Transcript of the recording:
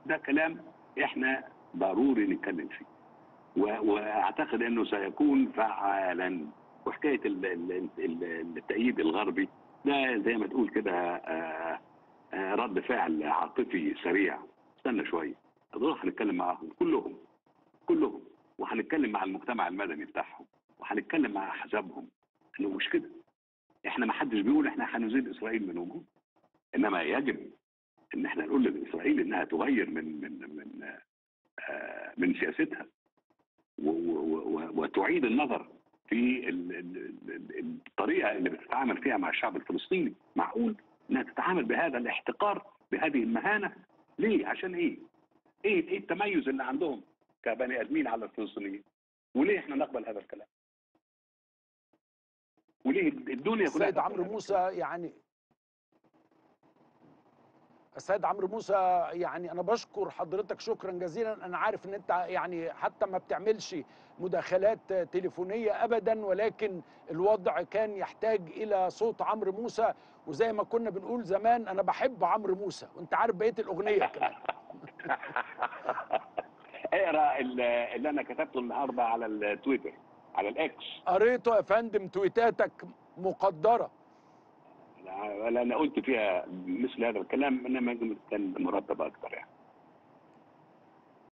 ده كلام احنا ضروري نتكلم فيه و- واعتقد انه سيكون فعالا وحكايه ال- ال- ال- التأييد الغربي ده زي ما تقول كده آه، آه، رد فعل عاطفي سريع استنى شويه دول هنتكلم معاهم كلهم كلهم وهنتكلم مع المجتمع المدني بتاعهم وهنتكلم مع احزابهم انه مش كده احنا ما حدش بيقول احنا هنزيل اسرائيل من وجود انما يجب ان احنا نقول لاسرائيل انها تغير من من من آه، من سياستها و- و- و- وتعيد النظر في ال- ال- ال- الطريقه اللي بتتعامل فيها مع الشعب الفلسطيني معقول انها تتعامل بهذا الاحتقار بهذه المهانه ليه عشان ايه ايه ايه التميز اللي عندهم كبني ادمين على الفلسطينيين وليه احنا نقبل هذا الكلام وليه الدنيا كلها السيد تقبل عمرو هذا موسى الكلام؟ يعني السيد عمرو موسى يعني انا بشكر حضرتك شكرا جزيلا انا عارف ان انت يعني حتى ما بتعملش مداخلات تليفونيه ابدا ولكن الوضع كان يحتاج الى صوت عمرو موسى وزي ما كنا بنقول زمان انا بحب عمرو موسى وانت عارف بقيه الاغنيه كمان اقرا ال- اللي انا كتبته النهارده على التويتر على الاكس قريته يا فندم تويتاتك مقدره لا انا قلت فيها مثل هذا الكلام انما كان مرتب اكثر يعني